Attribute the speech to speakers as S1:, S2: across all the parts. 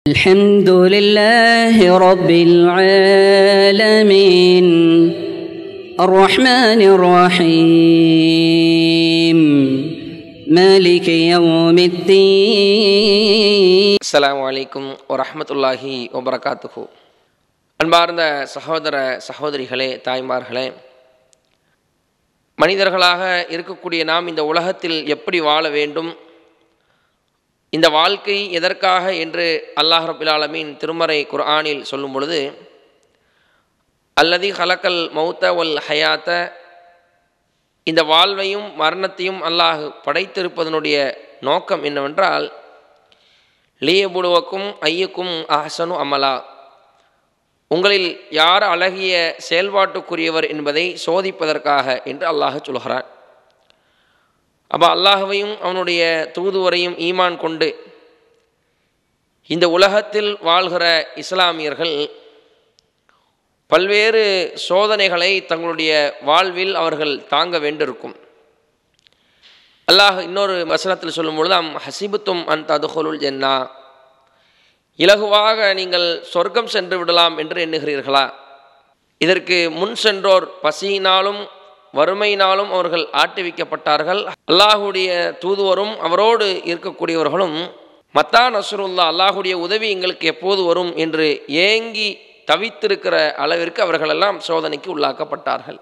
S1: الحمد لله رب العالمين الرحمن الرحيم مالك يوم الدين
S2: அஸ்ஸலாமு அலைக்கும் வரஹ்மத்துல்லாஹி வபரகாத்துஹு அன்பார்ந்த சகோதர சகோதரிகளே தாய்மார்களே மனிதர்களாக இருக்கக்கூடிய நாம் இந்த உலகத்தில் எப்படி வாழ வேண்டும் இந்த வாழ்க்கை எதற்காக என்று அல்லாஹ் ரபில் ஆலமீன் திருமறை குர்ஆனில் சொல்லும் பொழுது அல்லதி ஹலக்கல் மௌத்த வல் ஹயாத்த இந்த வாழ்வையும் மரணத்தையும் அல்லாஹ் படைத்திருப்பதனுடைய நோக்கம் என்னவென்றால் லியபுடுவக்கும் ஐயக்கும் அஹசனு அமலா உங்களில் யார் அழகிய செயல்பாட்டுக்குரியவர் என்பதை சோதிப்பதற்காக என்று அல்லாஹ் சொல்கிறான் அப்போ அல்லாஹ்வையும் அவனுடைய தூதுவரையும் ஈமான் கொண்டு இந்த உலகத்தில் வாழ்கிற இஸ்லாமியர்கள் பல்வேறு சோதனைகளை தங்களுடைய வாழ்வில் அவர்கள் தாங்க வேண்டியிருக்கும் அல்லாஹ் இன்னொரு வசனத்தில் சொல்லும் பொழுது அம் ஹசிபுத்தும் அன் ததுகுலுல் ஜென்னா இலகுவாக நீங்கள் சொர்க்கம் சென்று விடலாம் என்று எண்ணுகிறீர்களா இதற்கு முன் சென்றோர் பசியினாலும் வறுமையினாலும் அவர்கள் ஆட்டுவிக்கப்பட்டார்கள் அல்லாஹுடைய தூதுவரும் அவரோடு இருக்கக்கூடியவர்களும் மத்தா நசுருல்லா அல்லாஹுடைய உதவி எங்களுக்கு எப்போது வரும் என்று ஏங்கி தவித்திருக்கிற அளவிற்கு அவர்களெல்லாம் சோதனைக்கு உள்ளாக்கப்பட்டார்கள்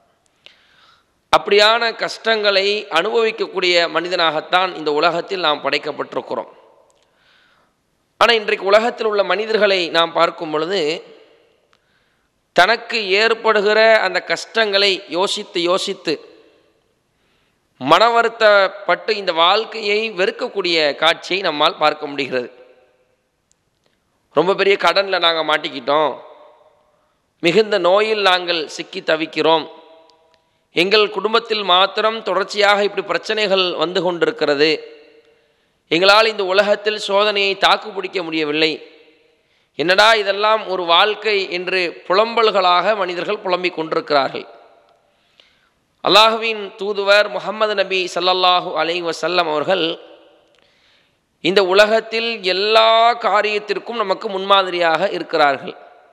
S2: அப்படியான கஷ்டங்களை அனுபவிக்கக்கூடிய மனிதனாகத்தான் இந்த உலகத்தில் நாம் படைக்கப்பட்டிருக்கிறோம் ஆனால் இன்றைக்கு உலகத்தில் உள்ள மனிதர்களை நாம் பார்க்கும் பொழுது தனக்கு ஏற்படுகிற அந்த கஷ்டங்களை யோசித்து யோசித்து மன வருத்தப்பட்டு இந்த வாழ்க்கையை வெறுக்கக்கூடிய காட்சியை நம்மால் பார்க்க முடிகிறது ரொம்ப பெரிய கடனில் நாங்கள் மாட்டிக்கிட்டோம் மிகுந்த நோயில் நாங்கள் சிக்கி தவிக்கிறோம் எங்கள் குடும்பத்தில் மாத்திரம் தொடர்ச்சியாக இப்படி பிரச்சனைகள் வந்து கொண்டிருக்கிறது எங்களால் இந்த உலகத்தில் சோதனையை தாக்கு பிடிக்க முடியவில்லை என்னடா இதெல்லாம் ஒரு வாழ்க்கை என்று புலம்பல்களாக மனிதர்கள் புலம்பிக் கொண்டிருக்கிறார்கள் அல்லாஹுவின் தூதுவர் முகமது நபி சல்லல்லாஹு அலை வசல்லம் அவர்கள் இந்த உலகத்தில் எல்லா காரியத்திற்கும் நமக்கு முன்மாதிரியாக இருக்கிறார்கள்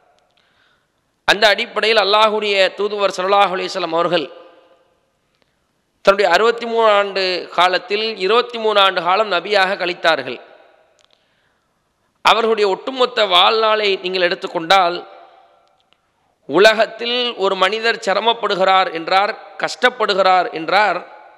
S2: அந்த அடிப்படையில் அல்லாஹுடைய தூதுவர் சல்லாஹ் அலிஸ்லாம் அவர்கள் தன்னுடைய அறுபத்தி மூணு ஆண்டு காலத்தில் இருபத்தி மூணு ஆண்டு காலம் நபியாக கழித்தார்கள் அவர்களுடைய ஒட்டுமொத்த வாழ்நாளை நீங்கள் எடுத்துக்கொண்டால் உலகத்தில் ஒரு மனிதர் சிரமப்படுகிறார் என்றார் கஷ்டப்படுகிறார் என்றார்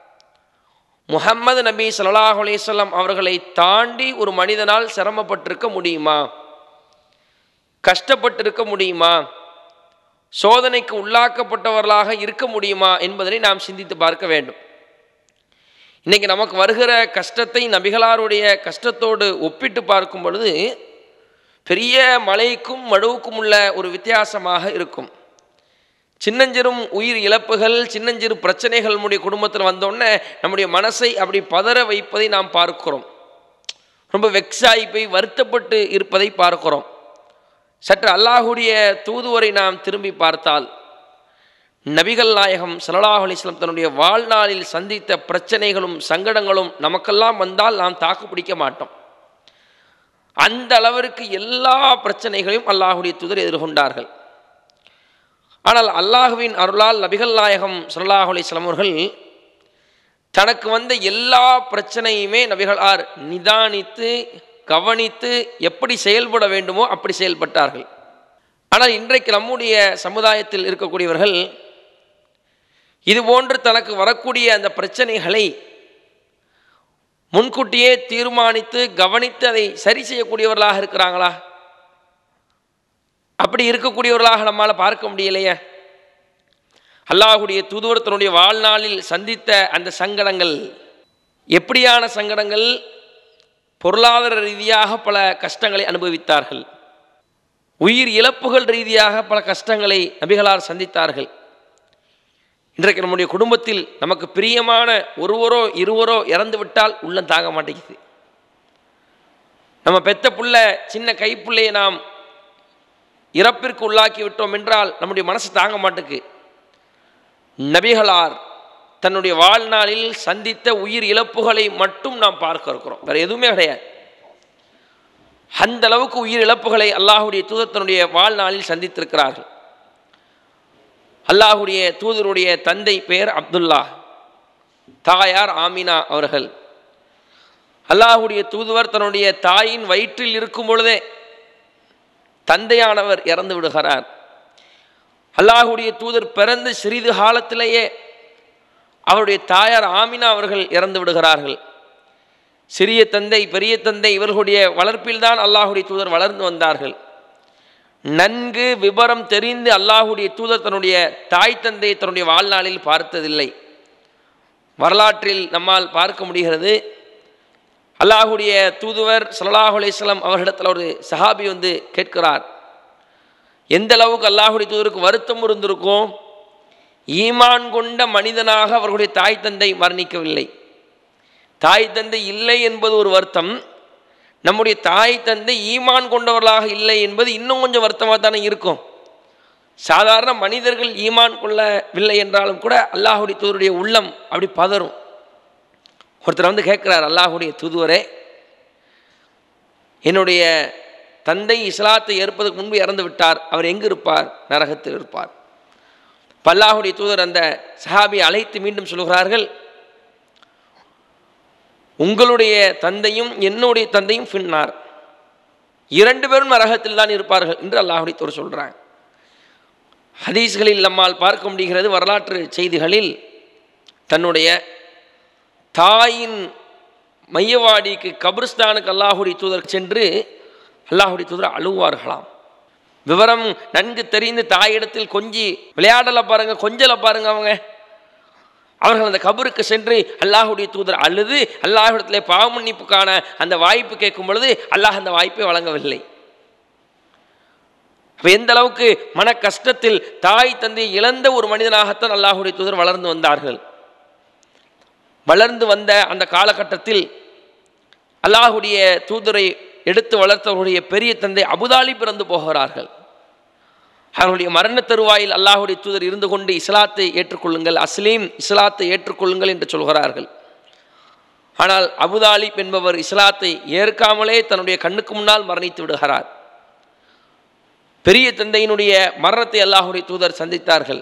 S2: முகம்மது நபி சல்லாஹ் அலிஸ்லாம் அவர்களை தாண்டி ஒரு மனிதனால் சிரமப்பட்டிருக்க முடியுமா கஷ்டப்பட்டிருக்க முடியுமா சோதனைக்கு உள்ளாக்கப்பட்டவர்களாக இருக்க முடியுமா என்பதனை நாம் சிந்தித்து பார்க்க வேண்டும் இன்றைக்கி நமக்கு வருகிற கஷ்டத்தை நபிகளாருடைய கஷ்டத்தோடு ஒப்பிட்டு பார்க்கும் பொழுது பெரிய மலைக்கும் மடுவுக்கும் உள்ள ஒரு வித்தியாசமாக இருக்கும் சின்னஞ்சிறும் உயிர் இழப்புகள் சின்னஞ்சிறு பிரச்சனைகள் நம்முடைய குடும்பத்தில் வந்தோடனே நம்முடைய மனசை அப்படி பதற வைப்பதை நாம் பார்க்கிறோம் ரொம்ப வெக்ஸாகி போய் வருத்தப்பட்டு இருப்பதை பார்க்கிறோம் சற்று அல்லாஹுடைய தூதுவரை நாம் திரும்பி பார்த்தால் நபிகள் நாயகம் சல்லாஹ் அலிஸ்லாம் தன்னுடைய வாழ்நாளில் சந்தித்த பிரச்சனைகளும் சங்கடங்களும் நமக்கெல்லாம் வந்தால் நாம் தாக்கு பிடிக்க மாட்டோம் அந்த அளவிற்கு எல்லா பிரச்சனைகளையும் அல்லாஹுடைய தூதர் எதிர்கொண்டார்கள் ஆனால் அல்லாஹுவின் அருளால் நபிகள் நாயகம் சல்லாஹ் அலிஸ்லாம் அவர்கள் தனக்கு வந்த எல்லா பிரச்சனையுமே நபிகளார் நிதானித்து கவனித்து எப்படி செயல்பட வேண்டுமோ அப்படி செயல்பட்டார்கள் ஆனால் இன்றைக்கு நம்முடைய சமுதாயத்தில் இருக்கக்கூடியவர்கள் இதுபோன்று தனக்கு வரக்கூடிய அந்த பிரச்சனைகளை முன்கூட்டியே தீர்மானித்து கவனித்து அதை சரி செய்யக்கூடியவர்களாக இருக்கிறாங்களா அப்படி இருக்கக்கூடியவர்களாக நம்மால் பார்க்க முடியலையே அல்லாஹுடைய தூதுவரத்தினுடைய வாழ்நாளில் சந்தித்த அந்த சங்கடங்கள் எப்படியான சங்கடங்கள் பொருளாதார ரீதியாக பல கஷ்டங்களை அனுபவித்தார்கள் உயிர் இழப்புகள் ரீதியாக பல கஷ்டங்களை நபிகளார் சந்தித்தார்கள் இன்றைக்கு நம்முடைய குடும்பத்தில் நமக்கு பிரியமான ஒருவரோ இருவரோ இறந்து விட்டால் உள்ளம் தாங்க மாட்டேங்குது நம்ம பெத்த புள்ள சின்ன கைப்புள்ளையை நாம் இறப்பிற்கு உள்ளாக்கி விட்டோம் என்றால் நம்முடைய மனசு தாங்க மாட்டேக்கு நபிகளார் தன்னுடைய வாழ்நாளில் சந்தித்த உயிர் இழப்புகளை மட்டும் நாம் பார்க்க இருக்கிறோம் வேறு எதுவுமே கிடையாது அந்த அளவுக்கு உயிர் இழப்புகளை அல்லாஹுடைய தூதத்தினுடைய வாழ்நாளில் சந்தித்திருக்கிறார்கள் அல்லாஹுடைய தூதருடைய தந்தை பெயர் அப்துல்லா தாயார் ஆமினா அவர்கள் அல்லாஹுடைய தூதுவர் தன்னுடைய தாயின் வயிற்றில் இருக்கும் பொழுதே தந்தையானவர் இறந்து விடுகிறார் அல்லாஹுடைய தூதர் பிறந்து சிறிது காலத்திலேயே அவருடைய தாயார் ஆமினா அவர்கள் இறந்து விடுகிறார்கள் சிறிய தந்தை பெரிய தந்தை இவர்களுடைய வளர்ப்பில்தான் அல்லாஹுடைய தூதர் வளர்ந்து வந்தார்கள் நன்கு விவரம் தெரிந்து அல்லாஹுடைய தூதர் தன்னுடைய தாய் தந்தையை தன்னுடைய வாழ்நாளில் பார்த்ததில்லை வரலாற்றில் நம்மால் பார்க்க முடிகிறது அல்லாஹுடைய தூதுவர் சல்லாஹூ அலிஸ்லாம் அவர்களிடத்தில் ஒரு சஹாபி வந்து கேட்கிறார் எந்த அளவுக்கு அல்லாஹுடைய தூதருக்கு வருத்தம் இருந்திருக்கும் ஈமான் கொண்ட மனிதனாக அவர்களுடைய தாய் தந்தை மரணிக்கவில்லை தாய் தந்தை இல்லை என்பது ஒரு வருத்தம் நம்முடைய தாய் தந்தை ஈமான் கொண்டவர்களாக இல்லை என்பது இன்னும் கொஞ்சம் வருத்தமாக தானே இருக்கும் சாதாரண மனிதர்கள் ஈமான் கொள்ளவில்லை என்றாலும் கூட அல்லாஹுடைய தூதருடைய உள்ளம் அப்படி பதறும் ஒருத்தர் வந்து கேட்குறார் அல்லாஹுடைய தூதுவரே என்னுடைய தந்தை இஸ்லாத்தை ஏற்பதற்கு முன்பு இறந்து விட்டார் அவர் எங்கு இருப்பார் நரகத்தில் இருப்பார் பல்லாஹுடைய தூதர் அந்த சஹாபி அழைத்து மீண்டும் சொல்கிறார்கள் உங்களுடைய தந்தையும் என்னுடைய தந்தையும் ஃபின்னார் இரண்டு பேரும் நரகத்தில் தான் இருப்பார்கள் என்று அல்லாஹுடைய தூதர் சொல்கிறாங்க ஹதீஸ்களில் நம்மால் பார்க்க முடிகிறது வரலாற்று செய்திகளில் தன்னுடைய தாயின் மையவாடிக்கு கபிரிஸ்தானுக்கு அல்லாஹுடைய தூதர் சென்று அல்லாஹுடைய தூதர் அழுவார்களாம் விவரம் நன்கு தெரிந்து தாயிடத்தில் கொஞ்சி விளையாடலை பாருங்க கொஞ்சலை பாருங்க அவங்க அவர்கள் அந்த கபருக்கு சென்று அல்லாஹுடைய தூதர் அழுது அல்லாஹிடத்திலே பாவமன்னிப்புக்கான அந்த வாய்ப்பு கேட்கும் பொழுது அல்லாஹ் அந்த வாய்ப்பை வழங்கவில்லை அப்போ எந்த அளவுக்கு மன கஷ்டத்தில் தாய் தந்தை இழந்த ஒரு மனிதனாகத்தான் அல்லாஹுடைய தூதர் வளர்ந்து வந்தார்கள் வளர்ந்து வந்த அந்த காலகட்டத்தில் அல்லாஹுடைய தூதரை எடுத்து வளர்த்தவர்களுடைய பெரிய தந்தை அபுதாலி பிறந்து போகிறார்கள் அவர்களுடைய மரண தருவாயில் அல்லாஹுடைய தூதர் இருந்து கொண்டு இஸ்லாத்தை ஏற்றுக்கொள்ளுங்கள் அஸ்லீம் இஸ்லாத்தை ஏற்றுக்கொள்ளுங்கள் என்று சொல்கிறார்கள் ஆனால் அபுதாலிப் என்பவர் இஸ்லாத்தை ஏற்காமலே தன்னுடைய கண்ணுக்கு முன்னால் மரணித்து விடுகிறார் பெரிய தந்தையினுடைய மரணத்தை அல்லாஹுடைய தூதர் சந்தித்தார்கள்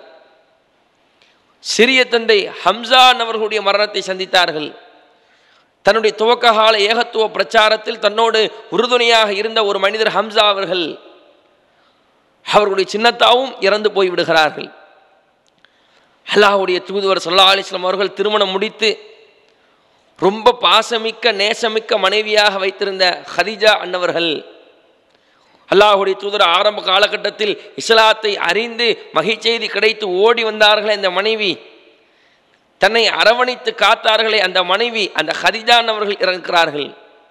S2: சிறிய தந்தை ஹம்சான் அவர்களுடைய மரணத்தை சந்தித்தார்கள் தன்னுடைய துவக்க கால ஏகத்துவ பிரச்சாரத்தில் தன்னோடு உறுதுணையாக இருந்த ஒரு மனிதர் ஹம்சா அவர்கள் அவர்களுடைய சின்னத்தாவும் இறந்து போய் விடுகிறார்கள் அல்லாஹுடைய தூதுவர் சல்லா அலிஸ்லாம் அவர்கள் திருமணம் முடித்து ரொம்ப பாசமிக்க நேசமிக்க மனைவியாக வைத்திருந்த ஹதிஜா அன்னவர்கள் அல்லாஹுடைய தூதர் ஆரம்ப காலகட்டத்தில் இஸ்லாத்தை அறிந்து மகிழ்ச்செய்தி கிடைத்து ஓடி வந்தார்களே அந்த மனைவி தன்னை அரவணைத்து காத்தார்களே அந்த மனைவி அந்த ஹதிஜான் அவர்கள் இறக்கிறார்கள்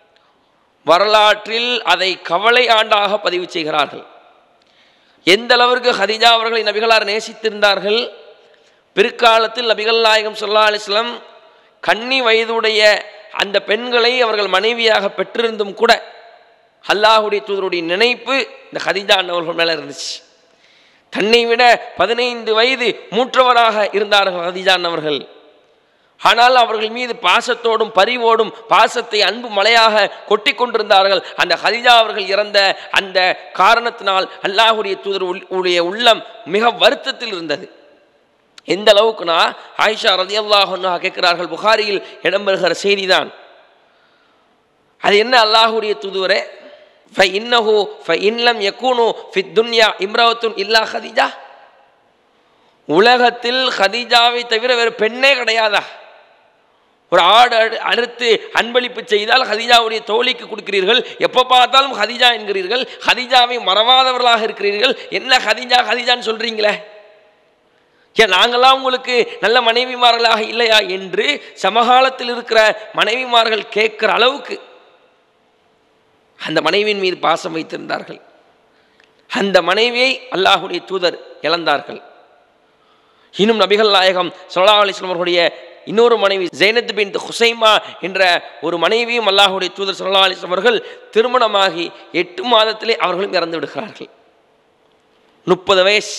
S2: வரலாற்றில் அதை கவலை ஆண்டாக பதிவு செய்கிறார்கள் எந்த அளவிற்கு ஹதிஜா அவர்களை நபிகளார் நேசித்திருந்தார்கள் பிற்காலத்தில் நபிகள் நாயகம் சொல்லா அலிஸ்லாம் கன்னி வயதுடைய அந்த பெண்களை அவர்கள் மனைவியாக பெற்றிருந்தும் கூட அல்லாஹுடைய தூதருடைய நினைப்பு இந்த ஹதிஜா அவர்கள் மேலே இருந்துச்சு தன்னை விட பதினைந்து வயது மூற்றவராக இருந்தார்கள் ஹதிஜான் அவர்கள் ஆனால் அவர்கள் மீது பாசத்தோடும் பரிவோடும் பாசத்தை அன்பு மலையாக கொட்டி கொண்டிருந்தார்கள் அந்த ஹதிஜா அவர்கள் இறந்த அந்த காரணத்தினால் அல்லாஹுடைய தூதர் உடைய உள்ளம் மிக வருத்தத்தில் இருந்தது எந்த அளவுக்குனா ஆயிஷா ரதி அல்லாஹா கேட்கிறார்கள் புகாரியில் இடம்பெறுகிற செய்திதான் அது என்ன அல்லாஹுடைய தூதுவரே ஃப இன்னஹு ஃப இன்லம் யக்கூனு ஃபித் துன்யா இம்ரவத்துன் இல்லா ஹதிஜா உலகத்தில் ஹதிஜாவை தவிர வேறு பெண்ணே கிடையாதா ஒரு ஆடு அடு அறுத்து அன்பளிப்பு செய்தால் ஹதிஜாவுடைய தோழிக்கு கொடுக்கிறீர்கள் எப்போ பார்த்தாலும் ஹதிஜா என்கிறீர்கள் ஹதிஜாவை மறவாதவர்களாக இருக்கிறீர்கள் என்ன ஹதிஜா ஹதிஜான்னு சொல்கிறீங்களே ஏன் நாங்களாம் உங்களுக்கு நல்ல மனைவிமார்களாக இல்லையா என்று சமகாலத்தில் இருக்கிற மனைவிமார்கள் கேட்குற அளவுக்கு அந்த மனைவியின் மீது பாசம் வைத்திருந்தார்கள் அந்த மனைவியை அல்லாஹுடைய தூதர் இழந்தார்கள் இன்னும் நபிகள் நாயகம் சல்லா அலிஸ்லாம் அவர்களுடைய இன்னொரு மனைவி ஜெயனத் பின் ஹுசைமா என்ற ஒரு மனைவியும் அல்லாஹுடைய தூதர் சல்லா அலிஸ்லாம் அவர்கள் திருமணமாகி எட்டு மாதத்திலே அவர்களும் இறந்து விடுகிறார்கள் முப்பது வயசு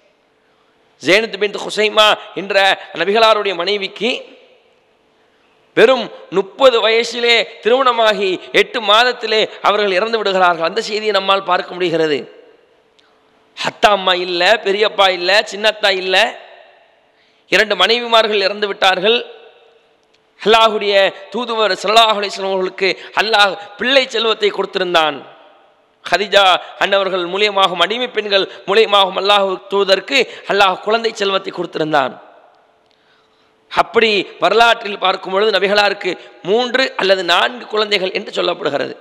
S2: ஜெயனத் பின் ஹுசைமா என்ற நபிகளாருடைய மனைவிக்கு வெறும் முப்பது வயசிலே திருமணமாகி எட்டு மாதத்திலே அவர்கள் இறந்து விடுகிறார்கள் அந்த செய்தியை நம்மால் பார்க்க முடிகிறது அத்தா அம்மா இல்லை பெரியப்பா இல்லை சின்னத்தா இல்லை இரண்டு மனைவிமார்கள் இறந்து விட்டார்கள் அல்லாஹுடைய தூதுவர் சல்லாஹ் அலிஸ்லாம் அவர்களுக்கு அல்லாஹ் பிள்ளை செல்வத்தை கொடுத்திருந்தான் ஹதிஜா அன்னவர்கள் மூலியமாகும் அடிமை பெண்கள் மூலியமாகும் அல்லாஹ் தூதருக்கு அல்லாஹ் குழந்தை செல்வத்தை கொடுத்திருந்தான் அப்படி வரலாற்றில் பார்க்கும் பொழுது நபிகளாருக்கு மூன்று அல்லது நான்கு குழந்தைகள் என்று சொல்லப்படுகிறது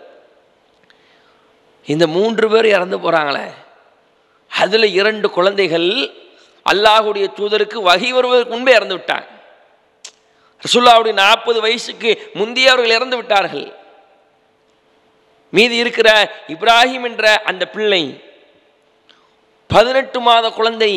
S2: இந்த மூன்று பேர் இறந்து போகிறாங்களே அதில் இரண்டு குழந்தைகள் அல்லாஹுடைய தூதருக்கு வகி வருவதற்கு முன்பே இறந்து விட்டாங்க ரசுல்லாவுடைய நாற்பது வயசுக்கு முந்தைய அவர்கள் இறந்து விட்டார்கள் மீதி இருக்கிற இப்ராஹிம் என்ற அந்த பிள்ளை பதினெட்டு மாத குழந்தை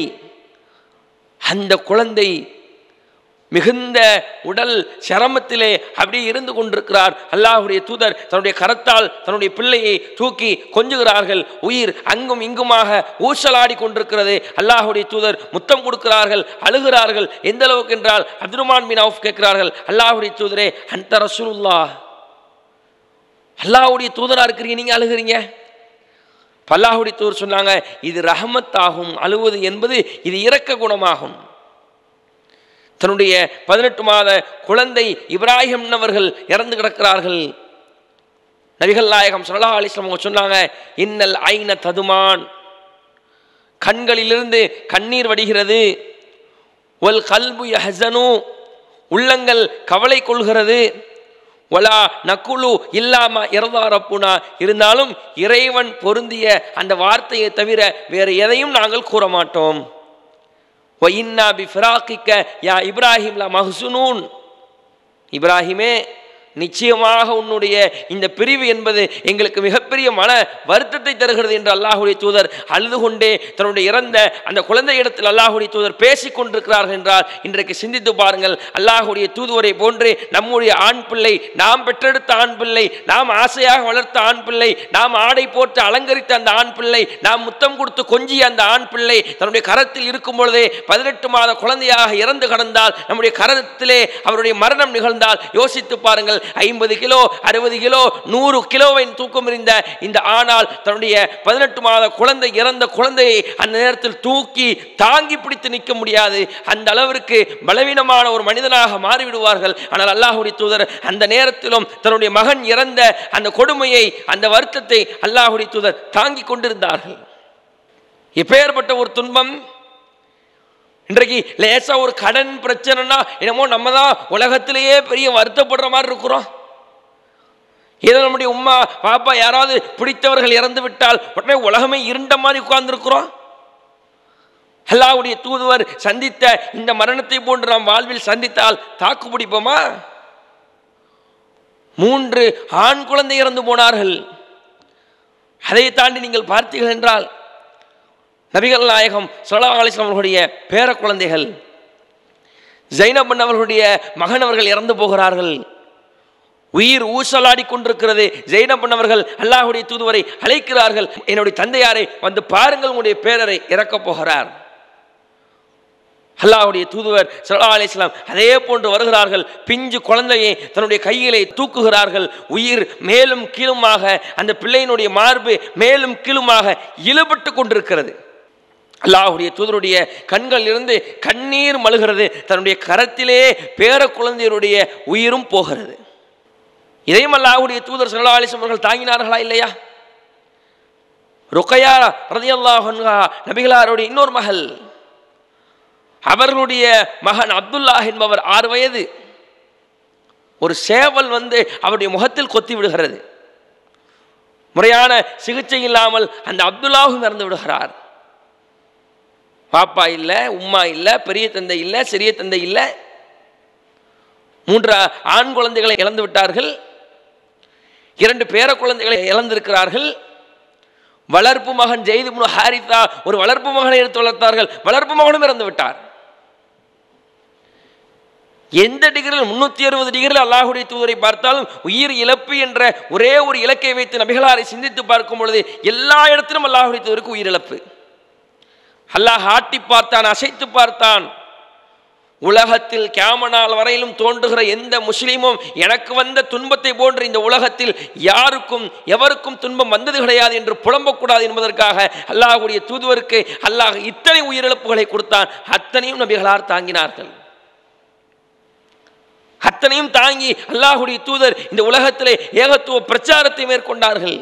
S2: அந்த குழந்தை மிகுந்த உடல் சிரமத்திலே அப்படியே இருந்து கொண்டிருக்கிறார் அல்லாஹுடைய தூதர் தன்னுடைய கரத்தால் தன்னுடைய பிள்ளையை தூக்கி கொஞ்சுகிறார்கள் உயிர் அங்கும் இங்குமாக ஊசலாடி கொண்டிருக்கிறது அல்லாஹுடைய தூதர் முத்தம் கொடுக்கிறார்கள் அழுகிறார்கள் எந்த அளவுக்கு என்றால் அப்துருமான் பின் அவுஃப் கேட்கிறார்கள் அல்லாஹுடைய தூதரே அந்த ரசூலுல்லா அல்லாஹுடைய தூதராக இருக்கிறீங்க நீங்கள் அழுகிறீங்க அல்லாஹுடைய தூதர் சொன்னாங்க இது ரஹமத்தாகும் அழுவது என்பது இது இரக்க குணமாகும் தன்னுடைய பதினெட்டு மாத குழந்தை இப்ராஹிம் அவர்கள் இறந்து கிடக்கிறார்கள் நபிகள் நாயகம் சல்லா அலிஸ்லாம் அவங்க சொன்னாங்க இன்னல் ஐன ததுமான் கண்களிலிருந்து கண்ணீர் வடிகிறது ஒல் கல்பு யஹசனு உள்ளங்கள் கவலை கொள்கிறது ஒலா நக்குழு இல்லாம இறந்தாரப்புனா இருந்தாலும் இறைவன் பொருந்திய அந்த வார்த்தையை தவிர வேறு எதையும் நாங்கள் கூற மாட்டோம் ஒயின்னா பி ஃபிராக்கிக்க யா இப்ராஹிம் லா மஹ்சுனூன் இப்ராஹிமே நிச்சயமாக உன்னுடைய இந்த பிரிவு என்பது எங்களுக்கு மிகப்பெரிய மன வருத்தத்தை தருகிறது என்று அல்லாஹுடைய தூதர் அழுது கொண்டே தன்னுடைய இறந்த அந்த குழந்தை இடத்தில் அல்லாஹுடைய தூதர் பேசிக் கொண்டிருக்கிறார்கள் என்றால் இன்றைக்கு சிந்தித்து பாருங்கள் அல்லாஹுடைய தூதுவரை போன்று நம்முடைய ஆண் பிள்ளை நாம் பெற்றெடுத்த ஆண் பிள்ளை நாம் ஆசையாக வளர்த்த ஆண் பிள்ளை நாம் ஆடை போட்டு அலங்கரித்த அந்த ஆண் பிள்ளை நாம் முத்தம் கொடுத்து கொஞ்சிய அந்த ஆண் பிள்ளை தன்னுடைய கரத்தில் இருக்கும் பொழுதே பதினெட்டு மாத குழந்தையாக இறந்து கடந்தால் நம்முடைய கரத்திலே அவருடைய மரணம் நிகழ்ந்தால் யோசித்து பாருங்கள் ஐம்பது கிலோ அறுபது கிலோ நூறு கிலோவை தூக்கம் இருந்த இந்த ஆனால் தன்னுடைய பதினெட்டு மாத குழந்தை இறந்த குழந்தையை அந்த நேரத்தில் தூக்கி தாங்கி பிடித்து நிற்க முடியாது அந்த அளவிற்கு பலவீனமான ஒரு மனிதனாக மாறிவிடுவார்கள் ஆனால் அல்லாஹுடைய தூதர் அந்த நேரத்திலும் தன்னுடைய மகன் இறந்த அந்த கொடுமையை அந்த வருத்தத்தை அல்லாஹுடைய தூதர் தாங்கி கொண்டிருந்தார்கள் எப்பேற்பட்ட ஒரு துன்பம் இன்றைக்கு லேசா ஒரு கடன் பிரச்சனைனா என்னமோ நம்ம தான் உலகத்திலேயே பெரிய வருத்தப்படுற மாதிரி இருக்கிறோம் ஏதோ நம்முடைய உம்மா பாப்பா யாராவது பிடித்தவர்கள் இறந்து விட்டால் உடனே உலகமே இருண்ட மாதிரி உட்கார்ந்துருக்கிறோம் அல்லாவுடைய தூதுவர் சந்தித்த இந்த மரணத்தை போன்று நாம் வாழ்வில் சந்தித்தால் தாக்கு பிடிப்போமா மூன்று ஆண் குழந்தை இறந்து போனார்கள் அதை தாண்டி நீங்கள் பார்த்தீர்கள் என்றால் நபிகள் நாயகம் சல்லா அலிஸ்லாம் அவர்களுடைய பேர குழந்தைகள் ஜைனபன் அவர்களுடைய மகன் அவர்கள் இறந்து போகிறார்கள் உயிர் ஊசலாடி கொண்டிருக்கிறது ஜெயினபன் அவர்கள் அல்லாஹுடைய தூதுவரை அழைக்கிறார்கள் என்னுடைய தந்தையாரை வந்து பாருங்கள் உங்களுடைய பேரரை இறக்கப் போகிறார் அல்லாஹுடைய தூதுவர் சல்லா அலிஸ்லாம் அதே போன்று வருகிறார்கள் பிஞ்சு குழந்தையை தன்னுடைய கையிலே தூக்குகிறார்கள் உயிர் மேலும் கீழுமாக அந்த பிள்ளையினுடைய மார்பு மேலும் கீழுமாக இழுபட்டு கொண்டிருக்கிறது அல்லாஹுடைய தூதருடைய கண்கள் இருந்து கண்ணீர் மழுகிறது தன்னுடைய கரத்திலே பேர குழந்தையருடைய உயிரும் போகிறது இதையும் அல்லாஹுடைய தூதர் சல்லா அலிஸ்லாம் அவர்கள் தாங்கினார்களா இல்லையா ருக்கையா ரதியல்லாஹ் நபிகளாருடைய இன்னொரு மகள் அவர்களுடைய மகன் அப்துல்லா என்பவர் ஆறு வயது ஒரு சேவல் வந்து அவருடைய முகத்தில் கொத்தி விடுகிறது முறையான சிகிச்சை இல்லாமல் அந்த அப்துல்லாவும் இறந்து விடுகிறார் பாப்பா இல்லை உம்மா இல்லை பெரிய தந்தை இல்லை சிறிய தந்தை இல்லை மூன்று ஆண் குழந்தைகளை இழந்து விட்டார்கள் இரண்டு பேர குழந்தைகளை இழந்திருக்கிறார்கள் வளர்ப்பு மகன் ஜெயிது முனு ஹாரிதா ஒரு வளர்ப்பு மகனை எடுத்து வளர்த்தார்கள் வளர்ப்பு மகனும் இறந்து விட்டார் எந்த டிகிரியில் முன்னூற்றி அறுபது டிகிரியில் அல்லாஹுடைய தூதரை பார்த்தாலும் உயிர் இழப்பு என்ற ஒரே ஒரு இலக்கை வைத்து நபிகளாரை சிந்தித்து பார்க்கும் பொழுது எல்லா இடத்திலும் அல்லாஹுடைய தூதருக்கு உயிர் இழப்பு அல்லாஹ் ஆட்டி பார்த்தான் அசைத்து பார்த்தான் உலகத்தில் கியாமனால் வரையிலும் தோன்றுகிற எந்த முஸ்லீமும் எனக்கு வந்த துன்பத்தை போன்று இந்த உலகத்தில் யாருக்கும் எவருக்கும் துன்பம் வந்தது கிடையாது என்று புலம்பக்கூடாது என்பதற்காக அல்லாஹ்வுடைய தூதுவருக்கு அல்லாஹ் இத்தனை உயிரிழப்புகளை கொடுத்தான் அத்தனையும் நபிகளார் தாங்கினார்கள் அத்தனையும் தாங்கி அல்லாஹுடைய தூதர் இந்த உலகத்திலே ஏகத்துவ பிரச்சாரத்தை மேற்கொண்டார்கள்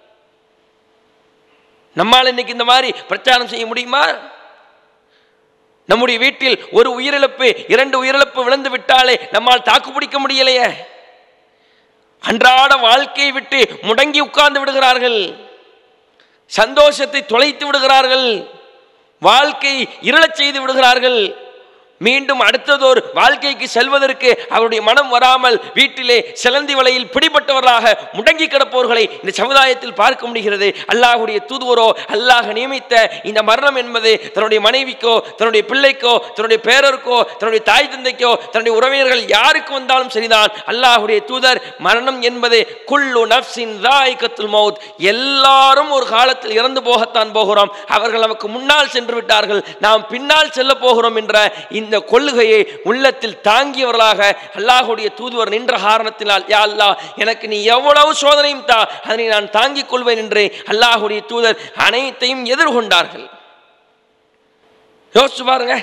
S2: நம்மால் இன்னைக்கு இந்த மாதிரி பிரச்சாரம் செய்ய முடியுமா நம்முடைய வீட்டில் ஒரு உயிரிழப்பு இரண்டு உயிரிழப்பு விழுந்து விட்டாலே நம்மால் தாக்கு பிடிக்க முடியலையே அன்றாட வாழ்க்கையை விட்டு முடங்கி உட்கார்ந்து விடுகிறார்கள் சந்தோஷத்தை தொலைத்து விடுகிறார்கள் வாழ்க்கை இருளச் செய்து விடுகிறார்கள் மீண்டும் அடுத்ததோர் வாழ்க்கைக்கு செல்வதற்கு அவருடைய மனம் வராமல் வீட்டிலே சிலந்தி வலையில் பிடிபட்டவர்களாக முடங்கி கிடப்பவர்களை இந்த சமுதாயத்தில் பார்க்க முடிகிறது அல்லாஹுடைய தூதுவரோ அல்லாஹ் நியமித்த இந்த மரணம் என்பது தன்னுடைய மனைவிக்கோ தன்னுடைய பிள்ளைக்கோ தன்னுடைய பேரருக்கோ தன்னுடைய தாய் தந்தைக்கோ தன்னுடைய உறவினர்கள் யாருக்கு வந்தாலும் சரிதான் அல்லாஹுடைய தூதர் மரணம் என்பது குல்லு நப்சின் ராய்கத்துல் மவுத் எல்லாரும் ஒரு காலத்தில் இறந்து போகத்தான் போகிறோம் அவர்கள் நமக்கு முன்னால் சென்று விட்டார்கள் நாம் பின்னால் செல்ல போகிறோம் என்ற இந்த கொள்கையை உள்ளத்தில் தாங்கியவர்களாக அல்லாஹுடைய தூதுவர் நின்ற காரணத்தினால் யா அல்லாஹ் எனக்கு நீ எவ்வளவு சோதனையும் தா அதனை நான் தாங்கிக் கொள்வேன் என்று அல்லாஹுடைய தூதர் அனைத்தையும் எதிர்கொண்டார்கள் யோசிச்சு பாருங்க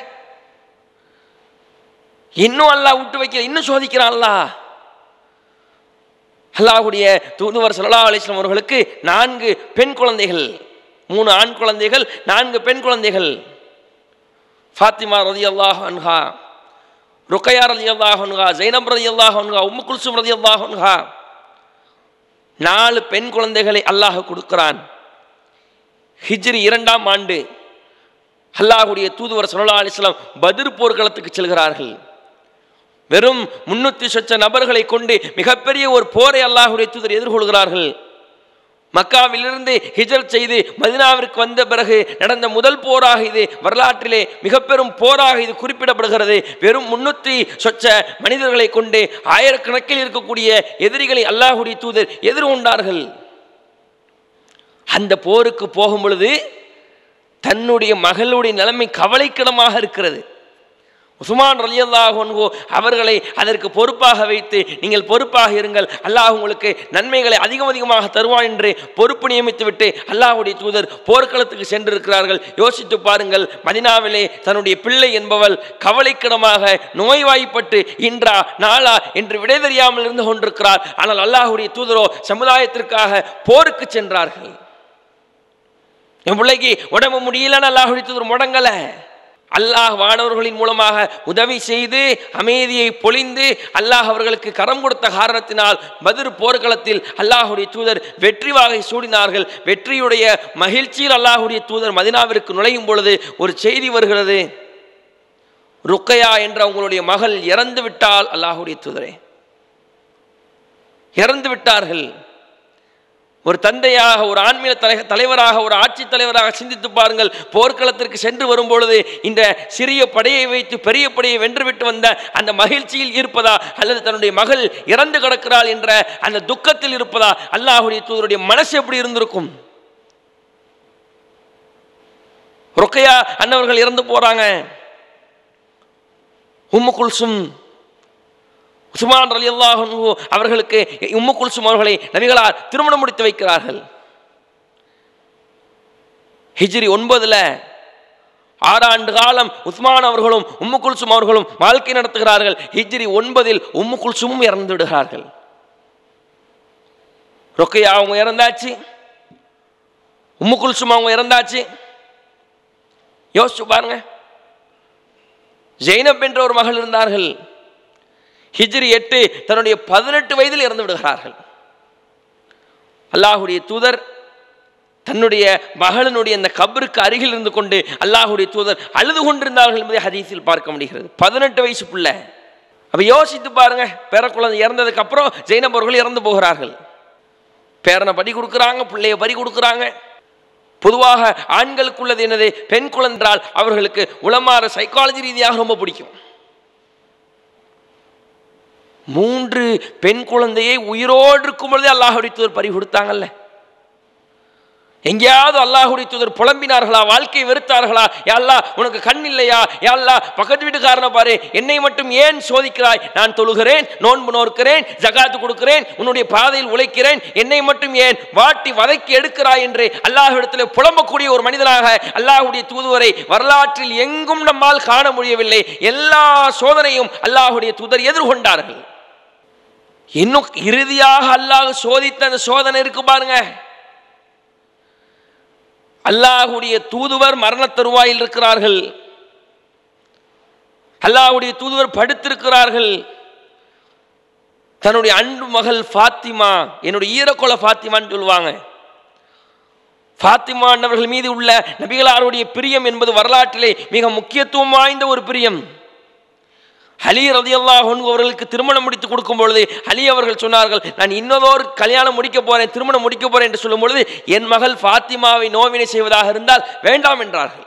S2: இன்னும் அல்லாஹ் விட்டு வைக்கல இன்னும் சோதிக்கிறான் அல்லாஹ் அல்லாஹுடைய தூதுவர் சல்லா அலிஸ்லாம் அவர்களுக்கு நான்கு பெண் குழந்தைகள் மூணு ஆண் குழந்தைகள் நான்கு பெண் குழந்தைகள் ஃபாத்திமா ரதி அல்லாஹ் அன்ஹா ருக்கையா ரதி அல்லாஹ் அன்ஹா ஜைனப் ரதி அல்லாஹ் அன்ஹா உம்மு குல்சும் ரதி அல்லாஹ் அன்ஹா நாலு பெண் குழந்தைகளை அல்லாஹ் கொடுக்கிறான் ஹிஜ்ரி இரண்டாம் ஆண்டு அல்லாஹுடைய தூதுவர் சல்லா அலிஸ்லாம் பதிர் போர்க்களத்துக்கு செல்கிறார்கள் வெறும் முன்னூத்தி சொச்ச நபர்களை கொண்டு மிகப்பெரிய ஒரு போரை அல்லாஹுடைய தூதர் எதிர்கொள்கிறார்கள் மக்காவிலிருந்து ஹிஜர் செய்து மதினாவிற்கு வந்த பிறகு நடந்த முதல் போராக இது வரலாற்றிலே மிக பெரும் போராக இது குறிப்பிடப்படுகிறது வெறும் முன்னூற்றி சொச்ச மனிதர்களை கொண்டு ஆயிரக்கணக்கில் இருக்கக்கூடிய எதிரிகளை அல்லாஹுடைய தூதர் எதிர்கொண்டார்கள் அந்த போருக்கு போகும் பொழுது தன்னுடைய மகளுடைய நிலைமை கவலைக்கிடமாக இருக்கிறது உஸ்மான் ரலியல்லாஹு அவர்களை அதற்கு பொறுப்பாக வைத்து நீங்கள் பொறுப்பாக இருங்கள் அல்லாஹ் உங்களுக்கு நன்மைகளை அதிகம் அதிகமாக தருவான் என்று பொறுப்பு நியமித்து விட்டு அல்லாஹுடைய தூதர் போர்க்களத்துக்கு சென்றிருக்கிறார்கள் யோசித்து பாருங்கள் மதினாவிலே தன்னுடைய பிள்ளை என்பவள் கவலைக்கிடமாக நோய்வாய்ப்பட்டு இன்றா நாளா என்று விடை தெரியாமல் இருந்து கொண்டிருக்கிறார் ஆனால் அல்லாஹுடைய தூதரோ சமுதாயத்திற்காக போருக்கு சென்றார்கள் என் பிள்ளைக்கு உடம்பு முடியலன்னு அல்லாஹுடைய தூதர் முடங்கலை அல்லாஹ் வானவர்களின் மூலமாக உதவி செய்து அமைதியை பொழிந்து அல்லாஹ் அவர்களுக்கு கரம் கொடுத்த காரணத்தினால் பதிர் போர்க்களத்தில் அல்லாஹுடைய தூதர் வெற்றி வாகை சூடினார்கள் வெற்றியுடைய மகிழ்ச்சியில் அல்லாஹுடைய தூதர் மதினாவிற்கு நுழையும் பொழுது ஒரு செய்தி வருகிறது ருக்கையா என்ற உங்களுடைய மகள் இறந்து விட்டால் அல்லாஹுடைய தூதரே இறந்து விட்டார்கள் ஒரு தந்தையாக ஒரு ஆன்மீக தலை தலைவராக ஒரு ஆட்சி தலைவராக சிந்தித்து பாருங்கள் போர்க்களத்திற்கு சென்று வரும்பொழுது இந்த சிறிய படையை வைத்து பெரிய படையை வென்றுவிட்டு வந்த அந்த மகிழ்ச்சியில் இருப்பதா அல்லது தன்னுடைய மகள் இறந்து கிடக்கிறாள் என்ற அந்த துக்கத்தில் இருப்பதா அல்லாஹுடைய தூதருடைய மனசு எப்படி இருந்திருக்கும் ரொக்கையா அண்ணவர்கள் இறந்து போறாங்க உம்மு குல்சும் உஸ்மான் அலி அல்லாஹ் அவர்களுக்கு உம்மு குல்சும் அவர்களை நபிகளார் திருமணம் முடித்து வைக்கிறார்கள் ஹிஜ்ரி ஒன்பதுல ஆறாண்டு காலம் உஸ்மான் அவர்களும் உம்மு குல்சும் அவர்களும் வாழ்க்கை நடத்துகிறார்கள் ஹிஜ்ரி ஒன்பதில் உம்மு குல்சுமும் இறந்து விடுகிறார்கள் ரொக்கையா அவங்க இறந்தாச்சு உம்மு குல்சும் அவங்க இறந்தாச்சு யோசிச்சு பாருங்க ஜெய்னப் என்ற ஒரு மகள் இருந்தார்கள் ஹிஜ்ரி எட்டு தன்னுடைய பதினெட்டு வயதில் இறந்து விடுகிறார்கள் அல்லாஹுடைய தூதர் தன்னுடைய மகளினுடைய அந்த கபருக்கு அருகில் இருந்து கொண்டு அல்லாஹுடைய தூதர் அழுது கொண்டிருந்தார்கள் என்பதை ஹதீஸில் பார்க்க முடிகிறது பதினெட்டு வயசு பிள்ளை அப்ப யோசித்து பாருங்க பேரக்குழந்தை இறந்ததுக்கு அப்புறம் ஜெயினப் அவர்கள் இறந்து போகிறார்கள் பேரனை படி கொடுக்குறாங்க பிள்ளைய படி கொடுக்குறாங்க பொதுவாக ஆண்களுக்குள்ளது என்னது பெண் குழந்தால் அவர்களுக்கு உளமாற சைக்காலஜி ரீதியாக ரொம்ப பிடிக்கும் மூன்று பெண் குழந்தையை உயிரோடு இருக்கும் பொழுதே அல்லாஹுடைய தூதர் பறி கொடுத்தாங்கல்ல எங்கேயாவது அல்லாஹுடைய தூதர் புலம்பினார்களா வாழ்க்கை வெறுத்தார்களா யாழ்லா உனக்கு கண் இல்லையா யாழ்லா பக்கத்து வீட்டுக்காரனை பாரு என்னை மட்டும் ஏன் சோதிக்கிறாய் நான் தொழுகிறேன் நோன்பு நோக்கிறேன் ஜகாத்து கொடுக்கிறேன் உன்னுடைய பாதையில் உழைக்கிறேன் என்னை மட்டும் ஏன் வாட்டி வதக்கி எடுக்கிறாய் என்று அல்லாஹ்விடத்தில் புலம்பக்கூடிய ஒரு மனிதனாக அல்லாஹுடைய தூதுவரை வரலாற்றில் எங்கும் நம்மால் காண முடியவில்லை எல்லா சோதனையும் அல்லாஹுடைய தூதர் எதிர்கொண்டார்கள் இன்னும் இறுதியாக அல்லாஹ் சோதித்த அந்த சோதனை இருக்கு பாருங்க அல்லாஹுடைய தூதுவர் மரண தருவாயில் இருக்கிறார்கள் அல்லாஹுடைய தூதுவர் படுத்திருக்கிறார்கள் தன்னுடைய அன்பு மகள் ஃபாத்திமா என்னுடைய ஈரக்கொலை ஃபாத்திமான்னு சொல்லுவாங்க ஃபாத்திமா அன்னவர்கள் மீது உள்ள நபிகளாருடைய பிரியம் என்பது வரலாற்றிலே மிக முக்கியத்துவம் வாய்ந்த ஒரு பிரியம் அலி ரதியல்லாஹ் அவர்களுக்கு திருமணம் முடித்து கொடுக்கும் பொழுது அலி அவர்கள் சொன்னார்கள் நான் இன்னதோர் கல்யாணம் முடிக்க போறேன் திருமணம் முடிக்க போறேன் என்று சொல்லும் பொழுது என் மகள் ஃபாத்திமாவை நோவினை செய்வதாக இருந்தால் வேண்டாம் என்றார்கள்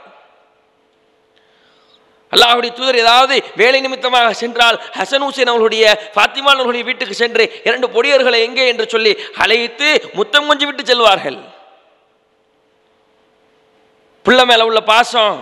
S2: அல்லாஹுடைய தூதர் ஏதாவது வேலை நிமித்தமாக சென்றால் ஹசன் ஹுசேன் அவர்களுடைய ஃபாத்திமா அவர்களுடைய வீட்டுக்கு சென்று இரண்டு பொடியர்களை எங்கே என்று சொல்லி அழைத்து முத்தம் கொஞ்சி விட்டு செல்வார்கள் பிள்ளை மேல உள்ள பாசம்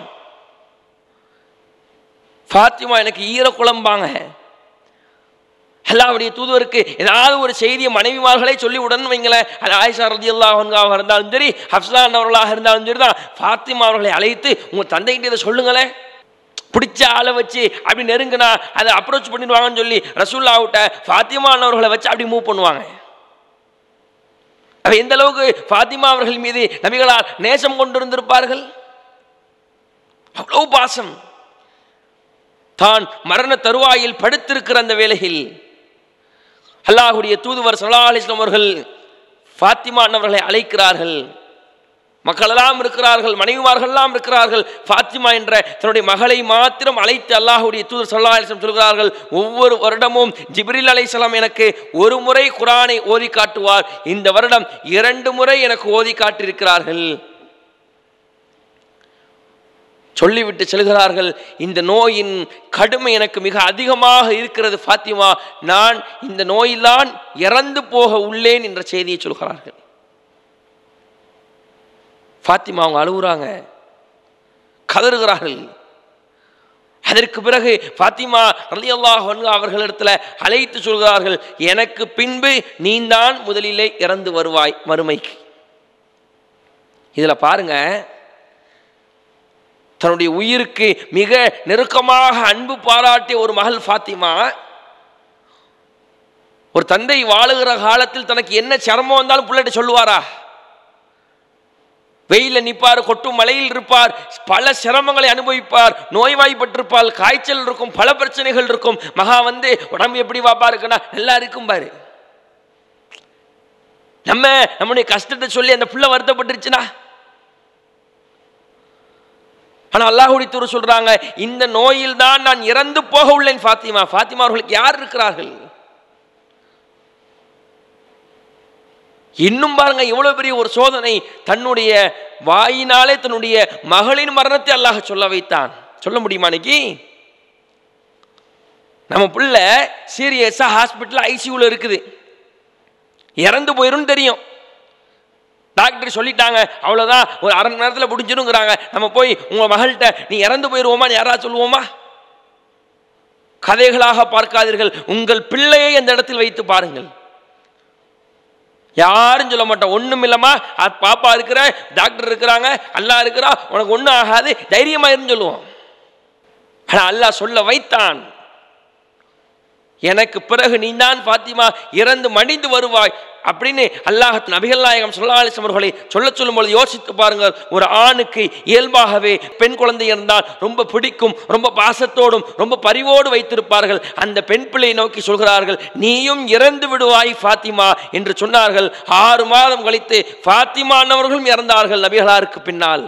S2: ஃபாத்திமா எனக்கு ஈர குழம்பாங்க அல்லாவுடைய தூதுவருக்கு ஏதாவது ஒரு செய்தியை மனைவிமார்களே சொல்லி உடன் வைங்களேன் அது ஆயிஷா ரதி அல்லாஹாக இருந்தாலும் சரி ஹப்சான் அவர்களாக இருந்தாலும் சரி தான் ஃபாத்திமா அவர்களை அழைத்து உங்கள் தந்தைகிட்ட இதை சொல்லுங்களேன் பிடிச்ச ஆளை வச்சு அப்படி நெருங்கினா அதை அப்ரோச் பண்ணிடுவாங்கன்னு சொல்லி ரசூல்லாவிட்ட ஃபாத்திமா அவர்களை வச்சு அப்படி மூவ் பண்ணுவாங்க அவ எந்த அளவுக்கு ஃபாத்திமா அவர்கள் மீது நபிகளார் நேசம் கொண்டிருந்திருப்பார்கள் அவ்வளவு பாசம் தான் மரண தருவாயில் படுத்திருக்கிற அந்த வேளையில் அல்லாஹுடைய தூதுவர் சல்லா அலிஸ்லாம் அவர்கள் ஃபாத்திமா அன்னவர்களை அழைக்கிறார்கள் மக்களெல்லாம் இருக்கிறார்கள் மனைவிமார்கள்லாம் இருக்கிறார்கள் ஃபாத்திமா என்ற தன்னுடைய மகளை மாத்திரம் அழைத்து அல்லாஹுடைய தூதர் சல்லா அலிஸ்லாம் சொல்கிறார்கள் ஒவ்வொரு வருடமும் ஜிப்ரில் அலைசலாம் எனக்கு ஒரு முறை குரானை ஓதி காட்டுவார் இந்த வருடம் இரண்டு முறை எனக்கு ஓதி காட்டியிருக்கிறார்கள் சொல்லிவிட்டு செல்கிறார்கள் இந்த நோயின் கடுமை எனக்கு மிக அதிகமாக இருக்கிறது ஃபாத்திமா நான் இந்த நோயில்தான் இறந்து போக உள்ளேன் என்ற செய்தியை சொல்கிறார்கள் ஃபாத்திமா அவங்க அழுகுறாங்க கதறுகிறார்கள் அதற்கு பிறகு ஃபாத்திமா ரலி அல்லாஹ் அவர்களிடத்தில் அழைத்து சொல்கிறார்கள் எனக்கு பின்பு நீந்தான் முதலிலே இறந்து வருவாய் மறுமைக்கு இதில் பாருங்க தன்னுடைய உயிருக்கு மிக நெருக்கமாக அன்பு பாராட்டிய ஒரு மகள் ஃபாத்திமா ஒரு தந்தை வாழுகிற காலத்தில் தனக்கு என்ன சிரமம் வந்தாலும் பிள்ளைகிட்ட சொல்லுவாரா வெயில நிற்பார் கொட்டும் மலையில் இருப்பார் பல சிரமங்களை அனுபவிப்பார் நோய்வாய்ப்பட்டிருப்பார் காய்ச்சல் இருக்கும் பல பிரச்சனைகள் இருக்கும் மகா வந்து உடம்பு எப்படி வாப்பா இருக்குன்னா நல்லா இருக்கும் பாரு நம்ம நம்முடைய கஷ்டத்தை சொல்லி அந்த பிள்ளை வருத்தப்பட்டுருச்சுன்னா ஆனால் அல்லாஹுடைய தூர் சொல்றாங்க இந்த நோயில் தான் நான் இறந்து போக உள்ளேன் ஃபாத்திமா ஃபாத்திமா அவர்களுக்கு யார் இருக்கிறார்கள் இன்னும் பாருங்க எவ்வளவு பெரிய ஒரு சோதனை தன்னுடைய வாயினாலே தன்னுடைய மகளின் மரணத்தை அல்லாஹ் சொல்ல வைத்தான் சொல்ல முடியுமா இன்னைக்கு நம்ம பிள்ளை சீரியஸா ஹாஸ்பிட்டல் ஐசியூல இருக்குது இறந்து போயிரும் தெரியும் டாக்டர் சொல்லிட்டாங்க அவ்வளோதான் ஒரு அரை மணி நேரத்தில் முடிஞ்சிருங்கிறாங்க நம்ம போய் உங்கள் மகள்கிட்ட நீ இறந்து போயிடுவோமான்னு யாராவது சொல்லுவோமா கதைகளாக பார்க்காதீர்கள் உங்கள் பிள்ளையை அந்த இடத்தில் வைத்து பாருங்கள் யாரும் சொல்ல மாட்டோம் ஒன்றும் இல்லைம்மா அது பாப்பா இருக்கிற டாக்டர் இருக்கிறாங்க அல்லா இருக்கிறா உனக்கு ஒன்றும் ஆகாது தைரியமாயிருன்னு சொல்லுவோம் ஆனால் அல்லாஹ் சொல்ல வைத்தான் எனக்கு பிறகு நீதான் பாத்திமா இறந்து மடிந்து வருவாய் அப்படின்னு அல்லாஹ் நபிகள் நாயகம் சொல்லாலிசம் அவர்களை சொல்ல சொல்லும் பொழுது யோசித்து பாருங்கள் ஒரு ஆணுக்கு இயல்பாகவே பெண் குழந்தை இருந்தால் ரொம்ப பிடிக்கும் ரொம்ப பாசத்தோடும் ரொம்ப பரிவோடு வைத்திருப்பார்கள் அந்த பெண் பிள்ளையை நோக்கி சொல்கிறார்கள் நீயும் இறந்து விடுவாய் ஃபாத்திமா என்று சொன்னார்கள் ஆறு மாதம் கழித்து ஃபாத்திமானவர்களும் இறந்தார்கள் நபிகளாருக்கு பின்னால்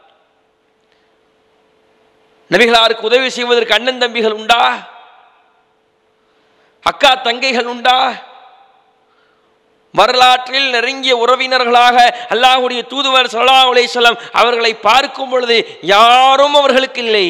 S2: நபிகளாருக்கு உதவி செய்வதற்கு அண்ணன் தம்பிகள் உண்டா அக்கா தங்கைகள் உண்டா வரலாற்றில் நெருங்கிய உறவினர்களாக அல்லாஹுடைய தூதுவர் சல்லா அலிஸ்லாம் அவர்களை பார்க்கும் பொழுது யாரும் அவர்களுக்கு இல்லை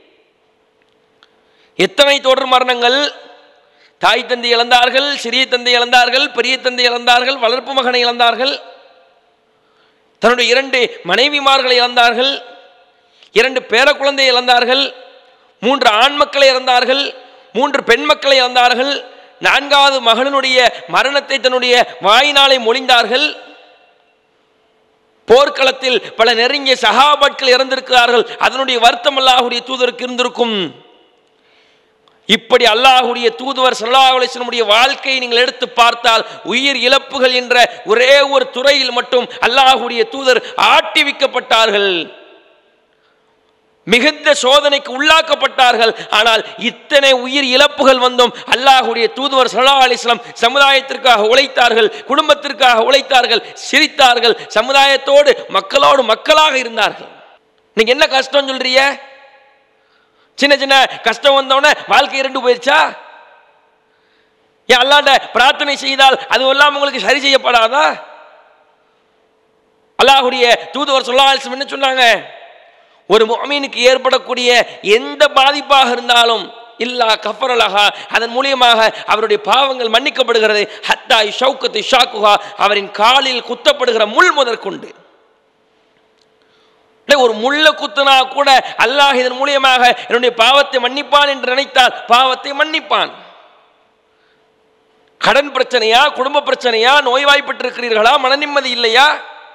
S2: எத்தனை தொடர் மரணங்கள் தாய் தந்தை இழந்தார்கள் சிறிய தந்தை இழந்தார்கள் பெரிய தந்தை இழந்தார்கள் வளர்ப்பு மகனை இழந்தார்கள் தன்னுடைய இரண்டு மனைவிமார்களை இழந்தார்கள் இரண்டு பேர குழந்தையை இழந்தார்கள் மூன்று ஆண் மக்களை இழந்தார்கள் மூன்று பெண் மக்களை இழந்தார்கள் நான்காவது மகனுடைய மரணத்தை தன்னுடைய வாயினாலே மொழிந்தார்கள் போர்க்களத்தில் பல நெருங்கிய சகாபாட்கள் இறந்திருக்கிறார்கள் அதனுடைய வருத்தம் அல்லாஹுடைய தூதருக்கு இருந்திருக்கும் இப்படி அல்லாஹுடைய தூதுவர் ஸல்லல்லாஹு அலைஹி வஸல்லமுடைய வாழ்க்கையை நீங்கள் எடுத்து பார்த்தால் உயிர் இழப்புகள் என்ற ஒரே ஒரு துறையில் மட்டும் அல்லாஹுடைய தூதர் ஆட்டிவிக்கப்பட்டார்கள் மிகுந்த சோதனைக்கு உள்ளாக்கப்பட்டார்கள் ஆனால் இத்தனை உயிர் இழப்புகள் வந்தும் அல்லாஹுடைய தூதுவர் ஸல்லல்லாஹு அலைஹி வஸல்லம் சமுதாயத்திற்காக உழைத்தார்கள் குடும்பத்திற்காக உழைத்தார்கள் சிரித்தார்கள் சமுதாயத்தோடு மக்களோடு மக்களாக இருந்தார்கள் நீங்க என்ன கஷ்டம் சொல்றீங்க சின்ன சின்ன கஷ்டம் வந்தோடனே வாழ்க்கை இரண்டு போயிருச்சா ஏன் அல்லாண்ட பிரார்த்தனை செய்தால் அது எல்லாம் உங்களுக்கு சரி செய்யப்படாதா அல்லாஹுடைய தூதுவர் சொல்லால்சம் என்ன சொன்னாங்க ஒரு முഅமீனுக்கு ஏற்படக்கூடிய எந்த பாதிப்பாக இருந்தாலும் இல்லா கஃபரலஹா அதன் மூலியமாக அவருடைய பாவங்கள் மன்னிக்கப்படுகிறது ஹத்தா ஷவுக்கத்து ஷாக்குஹா அவரின் காலில் குத்தப்படுகிற முள் முதற்கொண்டு இல்லை, ஒரு முள்ள குத்துனா கூட அல்லாஹ் இதன் மூலியமாக என்னுடைய பாவத்தை மன்னிப்பான் என்று நினைத்தால் பாவத்தை மன்னிப்பான் கடன் பிரச்சனையா குடும்ப பிரச்சனையா நோய்வாய்ப்பட்டிருக்கிறீர்களா மன நிம்மதி இல்லையா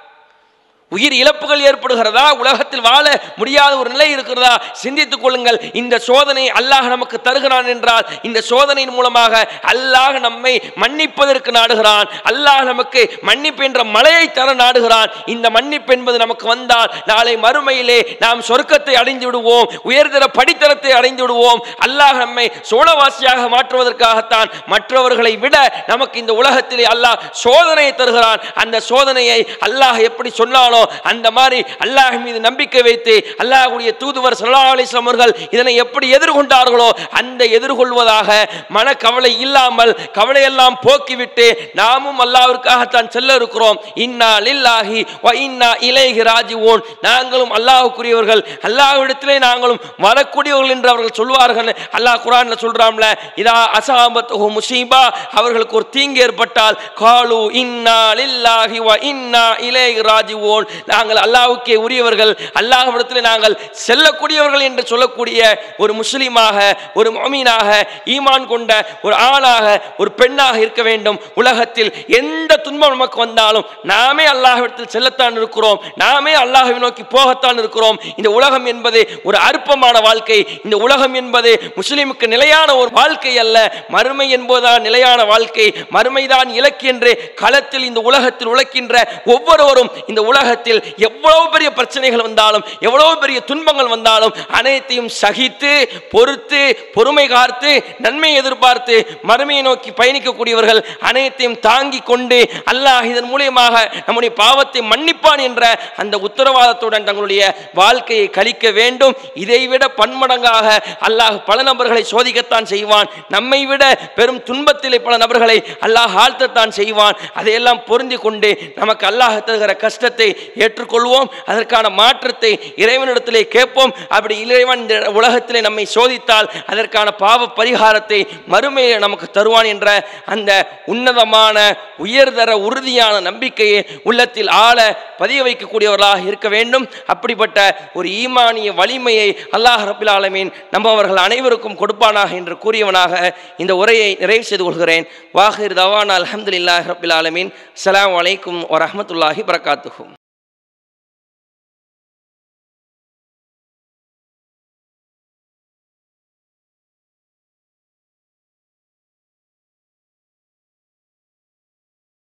S2: உயிர் இழப்புகள் ஏற்படுகிறதா உலகத்தில் வாழ முடியாத ஒரு நிலை இருக்கிறதா சிந்தித்துக் கொள்ளுங்கள் இந்த சோதனை அல்லாஹ் நமக்கு தருகிறான் என்றால் இந்த சோதனையின் மூலமாக அல்லாஹ் நம்மை மன்னிப்பதற்கு நாடுகிறான் அல்லாஹ் நமக்கு மன்னிப்பு என்ற மலையை தர நாடுகிறான் இந்த மன்னிப்பு என்பது நமக்கு வந்தால் நாளை மறுமையிலே நாம் சொர்க்கத்தை அடைந்து விடுவோம் உயர்தர படித்தரத்தை அடைந்து விடுவோம் அல்லாஹ் நம்மை சோழவாசியாக மாற்றுவதற்காகத்தான் மற்றவர்களை விட நமக்கு இந்த உலகத்திலே அல்லாஹ் சோதனையை தருகிறான் அந்த சோதனையை அல்லாஹ் எப்படி சொன்னானோ அந்த மாதிரி அல்லாஹ் மீது நம்பிக்கை வைத்து அல்லாஹ்வுடைய தூதுவர் ஸல்லல்லாஹு அலைஹி வஸல்லம் அவர்கள் இதனை எப்படி எதிர்கொண்டார்களோ அந்த எதிர்கொள்வதாக மனக்கவலை இல்லாமல் கவலையெல்லாம் போக்கிவிட்டு நாமும் அல்லாஹ்விற்காகத்தான் செல்ல இருக்கிறோம் இன்னா லில்லாஹி வ இன்னா இலைஹி ராஜிவோன் நாங்களும் அல்லாஹ்வுக்குரியவர்கள் அல்லாஹ்விடத்திலே நாங்களும் வரக்கூடியவர்கள் என்று அவர்கள் சொல்வார்கள் அல்லாஹ் குர்ஆன்ல சொல்றாம்ல இதா அசாபத்துஹு முசீபா அவர்களுக்கு ஒரு தீங்கு ஏற்பட்டால் காலு இன்னா லில்லாஹி வ இன்னா இலைஹி ராஜிவோன் நாங்கள் அல்லாஹ்வுக்கே உரியவர்கள் அல்லாஹ்விடத்தில் நாங்கள் செல்லக்கூடியவர்கள் என்று சொல்லக்கூடிய ஒரு முஸ்லீமாக ஒரு மொமீனாக ஈமான் கொண்ட ஒரு ஆணாக ஒரு பெண்ணாக இருக்க வேண்டும் உலகத்தில் எந்த துன்பம் நமக்கு வந்தாலும் நாமே அல்லாஹ்விடத்தில் செல்லத்தான் இருக்கிறோம் நாமே அல்லாஹ்வை நோக்கி போகத்தான் இருக்கிறோம் இந்த உலகம் என்பது ஒரு அற்பமான வாழ்க்கை இந்த உலகம் என்பது முஸ்லிமுக்கு நிலையான ஒரு வாழ்க்கை அல்ல மறுமை என்பதுதான் நிலையான வாழ்க்கை மறுமைதான் இலக்கு என்று களத்தில் இந்த உலகத்தில் உழைக்கின்ற ஒவ்வொருவரும் இந்த உலகத்தில் எவ்வளவு பெரிய பிரச்சனைகள் வந்தாலும் எவ்வளவு பெரிய துன்பங்கள் வந்தாலும் அனைத்தையும் சகித்து பொறுத்து பொறுமை காத்து நன்மை எதிர்பார்த்து மறுமையை நோக்கி பயணிக்கக்கூடியவர்கள் அனைத்தையும் தாங்கி கொண்டு அல்லாஹ் இதன் மூலியமாக நம்முடைய பாவத்தை மன்னிப்பான் என்ற அந்த உத்தரவாதத்துடன் தங்களுடைய வாழ்க்கையை கழிக்க வேண்டும் இதைவிட பன்மடங்காக அல்லாஹ் பல நபர்களை சோதிக்கத்தான் செய்வான் நம்மை விட பெரும் துன்பத்திலே பல நபர்களை அல்லாஹ் ஆழ்த்தத்தான் செய்வான் அதையெல்லாம் பொருந்தி கொண்டு நமக்கு அல்லாஹ் தருகிற கஷ்டத்தை ஏற்றுக்கொள்வோம் அதற்கான மாற்றத்தை இறைவனிடத்திலே கேட்போம் அப்படி இறைவன் இந்த உலகத்திலே நம்மை சோதித்தால் அதற்கான பாவ பரிகாரத்தை மறுமையை நமக்கு தருவான் என்ற அந்த உன்னதமான உயர்தர உறுதியான நம்பிக்கையை உள்ளத்தில் ஆழ பதிய வைக்கக்கூடியவர்களாக இருக்க வேண்டும் அப்படிப்பட்ட ஒரு ஈமானிய வலிமையை அல்லாஹ் ரபில் ஆலமீன் நம்மவர்கள் அனைவருக்கும் கொடுப்பானாக என்று கூறியவனாக இந்த உரையை நிறைவு செய்து கொள்கிறேன் வாஹிர் தவான் அல்ஹம்துலில்லாஹி ரபில் ஆலமீன் அஸ்ஸலாமு அலைக்கும் வரஹ்மத்துல்லாஹி வரகாத்துஹும்